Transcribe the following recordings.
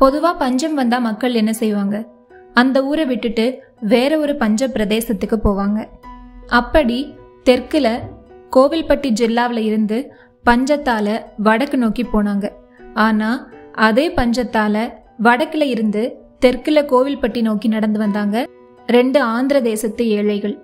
பொதுவா பஞ்சம் வந்தா மக்கள் என்ன செய்வாங்க அந்த ஊரை விட்டுட்டு வேற ஒரு பஞ்ச பிரதேசத்துக்கு போவாங்க அப்படி தெற்குல கோவில்பட்டி ஜில்லாவில் இருந்து பஞ்சத்தால வடக்கு நோக்கி போனாங்க ஆனா அதே பஞ்சத்தால வடக்குல இருந்து தெற்குல கோவில்பட்டி நோக்கி நடந்து வந்தாங்க ரெண்டு ஆந்திர தேசத்து ஏழைகள்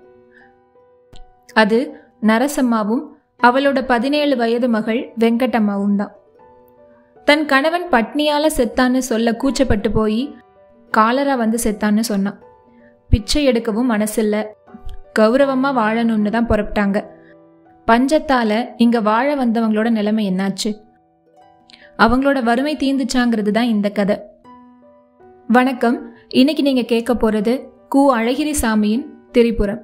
அது நரசம்மாவும் அவளோட பதினேழு வயது மகள் வெங்கடம்மாவும் தான் தன் கணவன் பட்னியால செத்தான்னு சொல்ல கூச்சப்பட்டு போய் காலரா வந்து செத்தான்னு சொன்னான் பிச்சை எடுக்கவும் மனசில்ல கௌரவமா வாழணும்னு தான் புறப்பட்டாங்க பஞ்சத்தால இங்க வாழ வந்தவங்களோட நிலைமை என்னாச்சு அவங்களோட வறுமை தீந்துச்சாங்கிறது தான் இந்த கதை வணக்கம் இன்னைக்கு நீங்க கேட்க போறது கு அழகிரி சாமியின் திரிபுரம்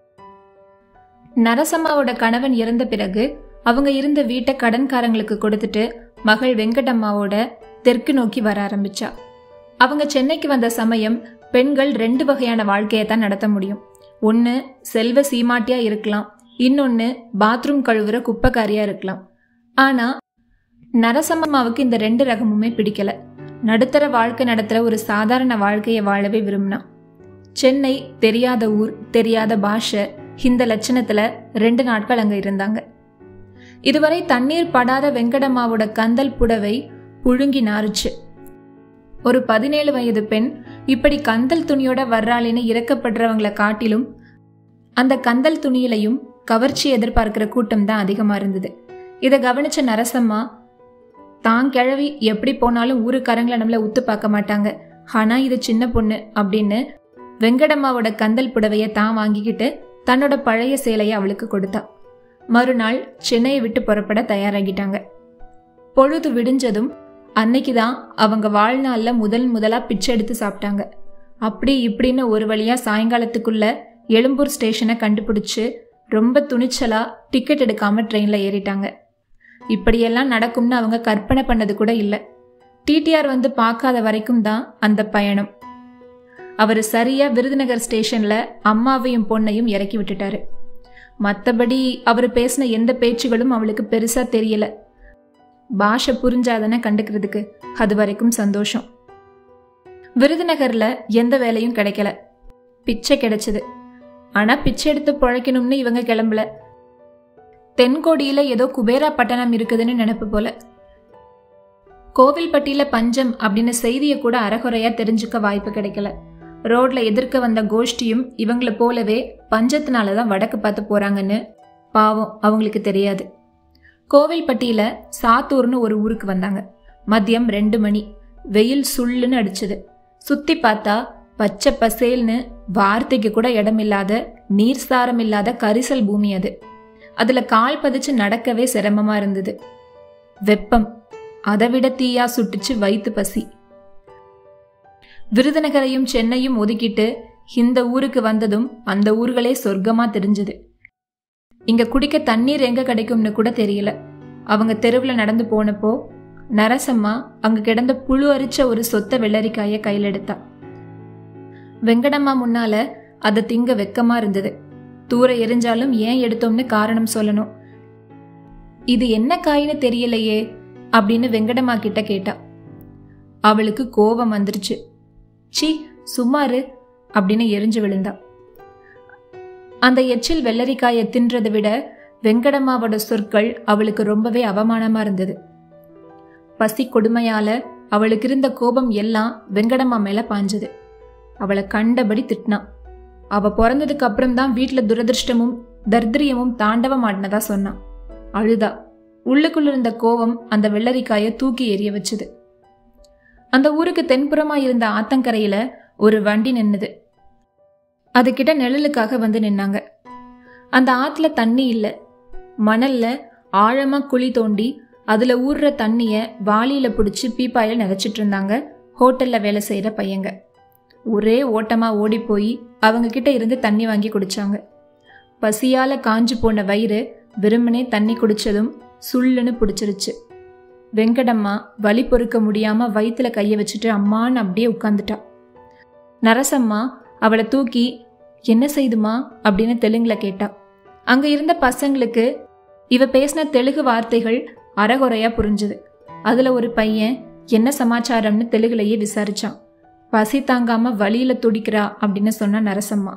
நரசம்மாவோட கணவன் இறந்த பிறகு அவங்க இருந்த வீட்டை கடன்காரங்களுக்கு கொடுத்துட்டு மகள் வெங்கடம்மாவோட தெற்கு நோக்கி வர ஆரம்பிச்சா அவங்க சென்னைக்கு வந்த சமயம் பெண்கள் ரெண்டு வகையான வாழ்க்கையை தான் நடத்த முடியும் ஒன்று செல்வ சீமாட்டியா இருக்கலாம் இன்னொன்று பாத்ரூம் கழுவுற குப்பைக்காரியா இருக்கலாம் ஆனா நரசம்மாவுக்கு இந்த ரெண்டு ரகமுமே பிடிக்கல நடுத்தர வாழ்க்கை நடத்துற ஒரு சாதாரண வாழ்க்கையை வாழவே விரும்பினா சென்னை தெரியாத ஊர் தெரியாத பாஷை இந்த லட்சணத்துல ரெண்டு நாட்கள் அங்க இருந்தாங்க இதுவரை தண்ணீர் படாத வெங்கடம்மாவோட கந்தல் புடவை புழுங்கி நாறுச்சு ஒரு பதினேழு வயது பெண் இப்படி கந்தல் துணியோட வர்றாளின்னு இறக்கப்படுறவங்கள காட்டிலும் அந்த கந்தல் துணியிலையும் கவர்ச்சி எதிர்பார்க்கிற கூட்டம் தான் அதிகமா இருந்தது இதை கவனிச்ச நரசம்மா தான் கிழவி எப்படி போனாலும் ஊருக்காரங்களை நம்மள உத்து பார்க்க மாட்டாங்க ஆனா இது சின்ன பொண்ணு அப்படின்னு வெங்கடம்மாவோட கந்தல் புடவைய தான் வாங்கிக்கிட்டு தன்னோட பழைய சேலையை அவளுக்கு கொடுத்தா மறுநாள் சென்னையை விட்டு புறப்பட தயாராகிட்டாங்க பொழுது விடிஞ்சதும் அன்னைக்கு தான் அவங்க வாழ்நாள்ல முதல் முதலா பிச்சை எடுத்து சாப்பிட்டாங்க அப்படி இப்படின்னு ஒரு வழியா சாயங்காலத்துக்குள்ள எழும்பூர் ஸ்டேஷனை கண்டுபிடிச்சு ரொம்ப துணிச்சலா டிக்கெட் எடுக்காம ட்ரெயின்ல ஏறிட்டாங்க இப்படியெல்லாம் நடக்கும்னு அவங்க கற்பனை பண்ணது கூட இல்லை டிடிஆர் வந்து பார்க்காத வரைக்கும் தான் அந்த பயணம் அவர் சரியா விருதுநகர் ஸ்டேஷன்ல அம்மாவையும் பொண்ணையும் இறக்கி விட்டுட்டாரு மற்றபடி அவர் பேசின எந்த பேச்சுகளும் அவளுக்கு பெருசா தெரியல பாஷை புரிஞ்சாதானே கண்டுக்கிறதுக்கு அது வரைக்கும் சந்தோஷம் விருதுநகர்ல எந்த வேலையும் கிடைக்கல பிச்சை கிடைச்சது ஆனா பிச்சை எடுத்து பிழைக்கணும்னு இவங்க கிளம்பல தென்கோடியில ஏதோ குபேரா பட்டணம் இருக்குதுன்னு நினைப்பு போல கோவில்பட்டியில பஞ்சம் அப்படின்னு செய்தியை கூட அறகுறையா தெரிஞ்சுக்க வாய்ப்பு கிடைக்கல ரோட்ல எதிர்க்க வந்த கோஷ்டியும் இவங்கள போலவே பஞ்சத்தினால தான் வடக்கு பார்த்து போறாங்கன்னு பாவம் அவங்களுக்கு தெரியாது கோவில்பட்டியில சாத்தூர்னு ஒரு ஊருக்கு வந்தாங்க மதியம் ரெண்டு மணி வெயில் சுள்ளுன்னு அடிச்சது சுத்தி பார்த்தா பச்சை பசேல்னு வார்த்தைக்கு கூட இடமில்லாத நீர் சாரம் இல்லாத கரிசல் பூமி அது அதுல கால் பதிச்சு நடக்கவே சிரமமா இருந்தது வெப்பம் அதை விட தீயா சுட்டுச்சு வயிற்று பசி விருதுநகரையும் சென்னையும் ஒதுக்கிட்டு இந்த ஊருக்கு வந்ததும் அந்த ஊர்களே சொர்க்கமா தெரிஞ்சது இங்க குடிக்க தண்ணீர் எங்க கிடைக்கும்னு கூட தெரியல அவங்க தெருவில் நடந்து போனப்போ நரசம்மா அங்க கிடந்த புழு அரிச்ச ஒரு சொத்த வெள்ளரிக்காய கையில் எடுத்தா வெங்கடம்மா முன்னால அதை திங்க வெக்கமா இருந்தது தூர எரிஞ்சாலும் ஏன் எடுத்தோம்னு காரணம் சொல்லணும் இது என்ன காயின்னு தெரியலையே அப்படின்னு வெங்கடம்மா கிட்ட கேட்டா அவளுக்கு கோபம் வந்துருச்சு சி சுமாரு அப்படின்னு எரிஞ்சு விழுந்தா அந்த எச்சில் வெள்ளரிக்காயை தின்றதை விட வெங்கடம்மாவோட சொற்கள் அவளுக்கு ரொம்பவே அவமானமா இருந்தது பசி கொடுமையால அவளுக்கு இருந்த கோபம் எல்லாம் வெங்கடம்மா மேல பாஞ்சது அவளை கண்டபடி திட்டினான் அவ பிறந்ததுக்கு அப்புறம் தான் வீட்டுல துரதிருஷ்டமும் தர்திரியமும் தாண்டவம் ஆடினதா சொன்னான் அழுதா உள்ளுக்குள்ள இருந்த கோபம் அந்த வெள்ளரிக்காய தூக்கி எறிய வச்சுது அந்த ஊருக்கு தென்புறமா இருந்த ஆத்தங்கரையில ஒரு வண்டி நின்னுது அதுகிட்ட நிழலுக்காக வந்து நின்னாங்க அந்த ஆத்துல தண்ணி இல்ல மணல்ல ஆழமா குழி தோண்டி அதுல ஊறுற தண்ணிய வாளியில பிடிச்சி பீப்பாயில நினைச்சிட்டு இருந்தாங்க ஹோட்டல்ல வேலை செய்யற பையங்க ஒரே ஓட்டமா ஓடி போய் அவங்க கிட்ட இருந்து தண்ணி வாங்கி குடிச்சாங்க பசியால காஞ்சு போன வயிறு வெறுமனே தண்ணி குடிச்சதும் சுள்ளுன்னு பிடிச்சிருச்சு வெங்கடம்மா வலி பொறுக்க முடியாம வயித்துல கைய வச்சுட்டு அம்மான்னு அப்படியே உட்காந்துட்டா நரசம்மா அவளை தூக்கி என்ன செய்துமா அப்படின்னு தெலுங்குல கேட்டா அங்க இருந்த பசங்களுக்கு இவ பேசின தெலுங்கு வார்த்தைகள் அறகுறையா புரிஞ்சுது அதுல ஒரு பையன் என்ன சமாச்சாரம்னு தெலுங்குலையே விசாரிச்சான் பசி தாங்காம வழியில துடிக்கிறா அப்படின்னு சொன்னா நரசம்மா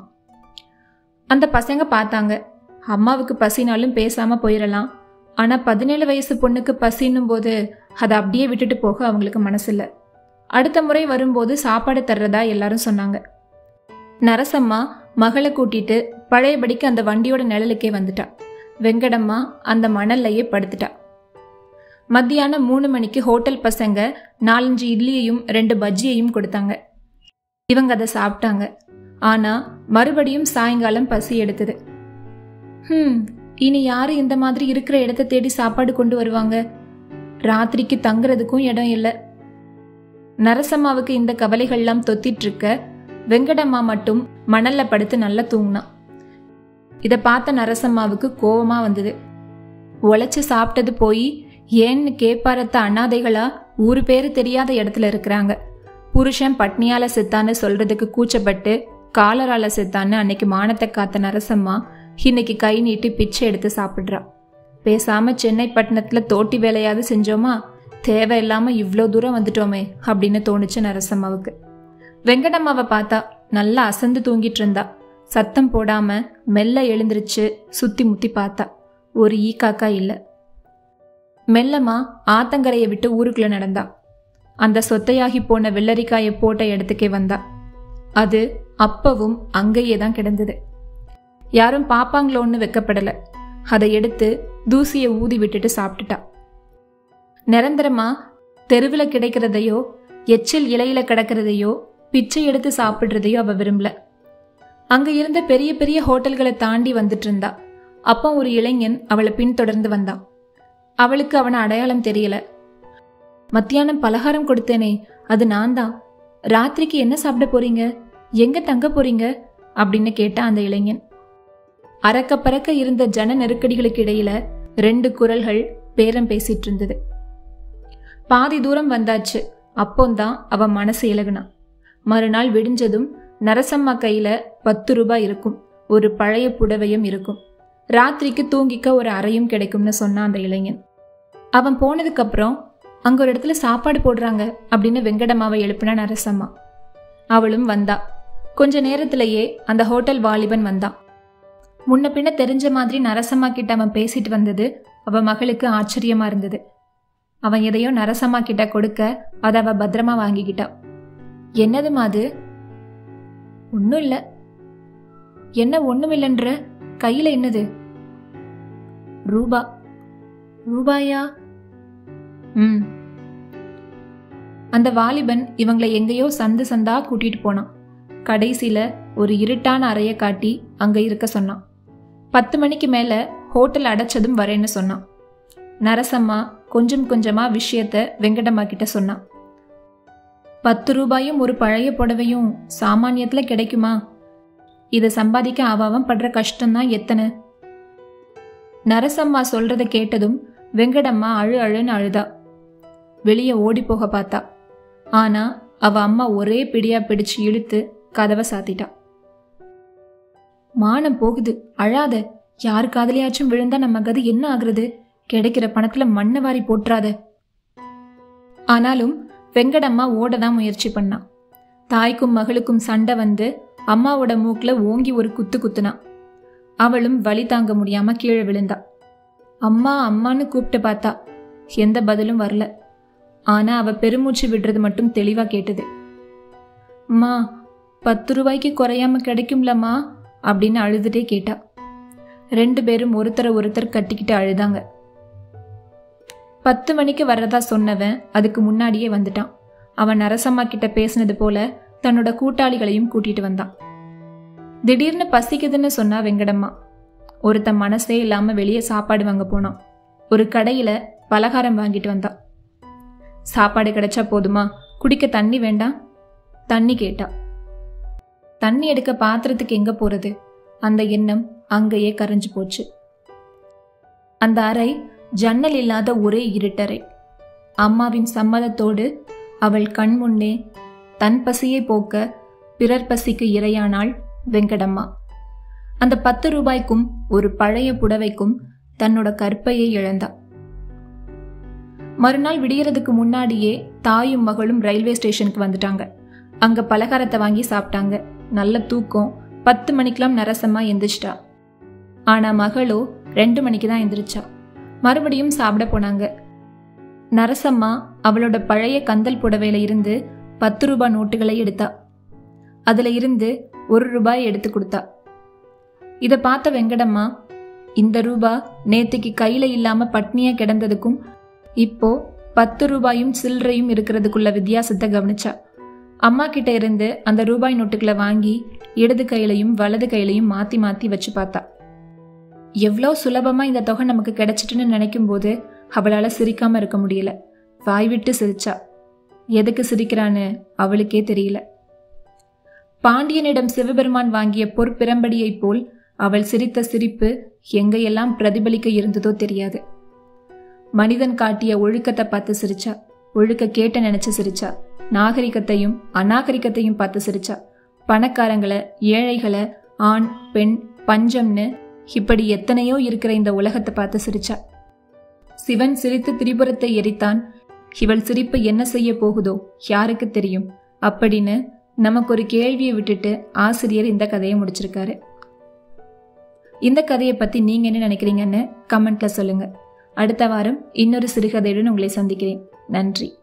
அந்த பசங்க பார்த்தாங்க அம்மாவுக்கு பசினாலும் பேசாம போயிடலாம் ஆனா பதினேழு வயசு பொண்ணுக்கு பசின்னும் போது அதை அப்படியே விட்டுட்டு போக அவங்களுக்கு மனசில்ல அடுத்த முறை வரும்போது சாப்பாடு தர்றதா எல்லாரும் சொன்னாங்க நரசம்மா மகளை கூட்டிட்டு பழையபடிக்கு அந்த வண்டியோட நிழலுக்கே வந்துட்டா வெங்கடம்மா அந்த மணல்லையே படுத்துட்டா மத்தியானம் மூணு மணிக்கு ஹோட்டல் பசங்க நாலஞ்சு இட்லியையும் ரெண்டு பஜ்ஜியையும் கொடுத்தாங்க இவங்க அதை சாப்பிட்டாங்க ஆனா மறுபடியும் சாயங்காலம் பசி எடுத்தது ஹம் இனி யாரு இந்த மாதிரி இருக்கிற இடத்த தேடி சாப்பாடு கொண்டு வருவாங்க ராத்திரிக்கு தங்குறதுக்கும் இடம் இல்லை நரசம்மாவுக்கு இந்த கவலைகள்லாம் தொத்திட்டு இருக்க வெங்கடம்மா மட்டும் மணல்ல படுத்து நல்லா தூங்கினான் இதை பார்த்த நரசம்மாவுக்கு கோவமா வந்தது உழைச்சு சாப்பிட்டது போய் ஏன்னு கேப்பாரத்த அனாதைகளா ஊரு பேரு தெரியாத இடத்துல இருக்கிறாங்க புருஷன் பட்னியால செத்தான்னு சொல்றதுக்கு கூச்சப்பட்டு காலரால செத்தான்னு அன்னைக்கு மானத்தை காத்த நரசம்மா இன்னைக்கு கை நீட்டி பிச்சை எடுத்து சாப்பிட்றா பேசாம சென்னை பட்டணத்துல தோட்டி வேலையாவது செஞ்சோமா தேவையில்லாம இவ்வளோ தூரம் வந்துட்டோமே அப்படின்னு தோணுச்சு நரசம்மாவுக்கு வெங்கடம்மாவை பார்த்தா நல்லா அசந்து தூங்கிட்டு இருந்தா சத்தம் போடாம மெல்ல எழுந்திருச்சு சுத்தி முத்தி பார்த்தா ஒரு ஈ காக்கா இல்லை மெல்லமா ஆத்தங்கரையை விட்டு ஊருக்குள்ள நடந்தா அந்த சொத்தையாகி போன வெள்ளரிக்காயை போட்ட இடத்துக்கே வந்தா அது அப்பவும் அங்கேயே தான் கிடந்தது யாரும் பாப்பாங்களோன்னு வெக்கப்படல அதை எடுத்து தூசியை ஊதி விட்டுட்டு சாப்பிட்டுட்டா நிரந்தரமா தெருவில் கிடைக்கிறதையோ எச்சில் இலையில கிடக்கிறதையோ பிச்சை எடுத்து சாப்பிடுறதையோ அவ விரும்பல அங்க இருந்த பெரிய பெரிய ஹோட்டல்களை தாண்டி வந்துட்டு இருந்தா அப்போ ஒரு இளைஞன் அவளை பின்தொடர்ந்து வந்தான் அவளுக்கு அவனை அடையாளம் தெரியல மத்தியானம் பலகாரம் கொடுத்தேனே அது நான் தான் ராத்திரிக்கு என்ன சாப்பிட போறீங்க எங்க தங்க போறீங்க அப்படின்னு கேட்டான் அந்த இளைஞன் அறக்க பறக்க இருந்த ஜன நெருக்கடிகளுக்கு இடையில ரெண்டு குரல்கள் பேரம் பேசிட்டு இருந்தது பாதி தூரம் வந்தாச்சு அப்போந்தான் அவ மனசு இலகுனான் மறுநாள் விடிஞ்சதும் நரசம்மா கையில பத்து ரூபாய் இருக்கும் ஒரு பழைய புடவையும் இருக்கும் ராத்திரிக்கு தூங்கிக்க ஒரு அறையும் கிடைக்கும்னு சொன்னான் அந்த இளைஞன் அவன் போனதுக்கு அப்புறம் அங்க ஒரு இடத்துல சாப்பாடு போடுறாங்க அப்படின்னு வெங்கடம்மாவை எழுப்பினா நரசம்மா அவளும் வந்தா கொஞ்ச நேரத்திலேயே அந்த ஹோட்டல் வாலிபன் வந்தான் முன்ன பின்ன தெரிஞ்ச மாதிரி நரசம்மா கிட்ட அவன் பேசிட்டு வந்தது அவ மகளுக்கு ஆச்சரியமா இருந்தது அவன் எதையோ நரசம்மா கிட்ட கொடுக்க அதை அவ பத்திரமா வாங்கிக்கிட்டா என்னதுமா அது ஒன்றும் இல்லை என்ன ஒன்றும் இல்லைன்ற கையில் என்னது ரூபா ரூபாயா ம் அந்த வாலிபன் இவங்களை எங்கேயோ சந்து சந்தா கூட்டிட்டு போனான் கடைசியில ஒரு இருட்டான அறையை காட்டி அங்க இருக்க சொன்னான் பத்து மணிக்கு மேல ஹோட்டல் அடைச்சதும் வரேன்னு சொன்னான் நரசம்மா கொஞ்சம் கொஞ்சமா விஷயத்த வெங்கடம்மா கிட்ட சொன்னான் பத்து ரூபாயும் ஒரு பழைய புடவையும் சாமானியத்துல கிடைக்குமா இதை சம்பாதிக்க அவாவம் படுற கஷ்டம்தான் எத்தனை நரசம்மா சொல்றத கேட்டதும் வெங்கடம்மா அழு அழுன்னு அழுதா வெளியே ஓடி போக பார்த்தா ஆனா அவ அம்மா ஒரே பிடியா பிடிச்சு இழுத்து கதவை சாத்திட்டா மானம் போகுது அழாத யார் காதலியாச்சும் விழுந்தா நம்ம கதை என்ன ஆகுறது கிடைக்கிற பணத்துல மண்ணை வாரி போட்டுறாத ஆனாலும் வெங்கடம்மா ஓட தான் முயற்சி பண்ணான் தாய்க்கும் மகளுக்கும் சண்டை வந்து அம்மாவோட மூக்குல ஓங்கி ஒரு குத்து குத்துனா அவளும் வலி தாங்க முடியாம கீழே விழுந்தா அம்மா அம்மான்னு கூப்பிட்டு பார்த்தா எந்த பதிலும் வரல ஆனா அவ பெருமூச்சு விடுறது மட்டும் தெளிவா கேட்டது அம்மா பத்து ரூபாய்க்கு குறையாம கிடைக்கும்லம்மா அப்படின்னு அழுதுட்டே கேட்டா ரெண்டு பேரும் ஒருத்தரை ஒருத்தர் கட்டிக்கிட்டு அழுதாங்க பத்து மணிக்கு வர்றதா சொன்னவன் அதுக்கு முன்னாடியே வந்துட்டான் அவன் நரசம்மா கிட்ட பேசினது போல தன்னோட கூட்டாளிகளையும் கூட்டிட்டு வந்தான் திடீர்னு பசிக்குதுன்னு சொன்னா வெங்கடம்மா ஒருத்தன் மனசே இல்லாம வெளியே சாப்பாடு வாங்க போனான் ஒரு கடையில பலகாரம் வாங்கிட்டு வந்தான் சாப்பாடு கிடைச்சா போதுமா குடிக்க தண்ணி வேண்டாம் தண்ணி கேட்டா தண்ணி எடுக்க பாத்திரத்துக்கு எங்க போறது அந்த எண்ணம் அங்கேயே கரைஞ்சு போச்சு அந்த அறை ஜன்னல் இல்லாத ஒரே இருட்டறை அம்மாவின் சம்மதத்தோடு அவள் கண் முன்னே தன் பசியை போக்க பிறர் பசிக்கு இரையானாள் வெங்கடம்மா அந்த பத்து ரூபாய்க்கும் ஒரு பழைய புடவைக்கும் தன்னோட கற்பையை இழந்தா மறுநாள் விடியறதுக்கு முன்னாடியே தாயும் மகளும் ரயில்வே ஸ்டேஷனுக்கு வந்துட்டாங்க அங்க பலகாரத்தை வாங்கி சாப்பிட்டாங்க நல்ல தூக்கம் பத்து மணிக்கெல்லாம் நரசம்மா எந்திரிச்சிட்டா ஆனா மகளோ ரெண்டு மணிக்கு தான் எந்திரிச்சா மறுபடியும் சாப்பிட போனாங்க நரசம்மா அவளோட பழைய கந்தல் புடவையில இருந்து பத்து ரூபாய் நோட்டுகளை எடுத்தா அதுல இருந்து ஒரு ரூபாய் எடுத்து கொடுத்தா இதை பார்த்த வெங்கடம்மா இந்த ரூபா நேத்துக்கு கையில இல்லாம பட்னியா கிடந்ததுக்கும் இப்போ பத்து ரூபாயும் சில்லறையும் இருக்கிறதுக்குள்ள வித்தியாசத்தை கவனிச்சா அம்மா கிட்ட இருந்து அந்த ரூபாய் நோட்டுகளை வாங்கி இடது கையிலையும் வலது கையிலையும் மாத்தி மாத்தி வச்சு பார்த்தா எவ்வளோ சுலபமா இந்த தொகை நமக்கு கிடைச்சிட்டுன்னு நினைக்கும் போது அவளால சிரிக்காம இருக்க முடியல வாய் விட்டு சிரிச்சா எதுக்கு சிரிக்கிறான்னு அவளுக்கே தெரியல பாண்டியனிடம் சிவபெருமான் வாங்கிய பொற்பிரம்படியைப் போல் அவள் சிரித்த சிரிப்பு எங்கையெல்லாம் பிரதிபலிக்க இருந்ததோ தெரியாது மனிதன் காட்டிய ஒழுக்கத்தை பார்த்து சிரிச்சா ஒழுக்க கேட்ட நினைச்சு சிரிச்சா நாகரிகத்தையும் அநாகரிகத்தையும் பார்த்து சிரிச்சா பணக்காரங்களை ஏழைகளை ஆண் பெண் பஞ்சம்னு இப்படி எத்தனையோ இருக்கிற இந்த உலகத்தை பார்த்து சிரிச்சா சிவன் சிரித்து திரிபுரத்தை எரித்தான் இவள் சிரிப்பு என்ன செய்ய போகுதோ யாருக்கு தெரியும் அப்படின்னு நமக்கு ஒரு கேள்வியை விட்டுட்டு ஆசிரியர் இந்த கதையை முடிச்சிருக்காரு இந்த கதையை பத்தி நீங்க என்ன நினைக்கிறீங்கன்னு கமெண்ட்ல சொல்லுங்க அடுத்த வாரம் இன்னொரு சிறுகதையுடன் உங்களை சந்திக்கிறேன் நன்றி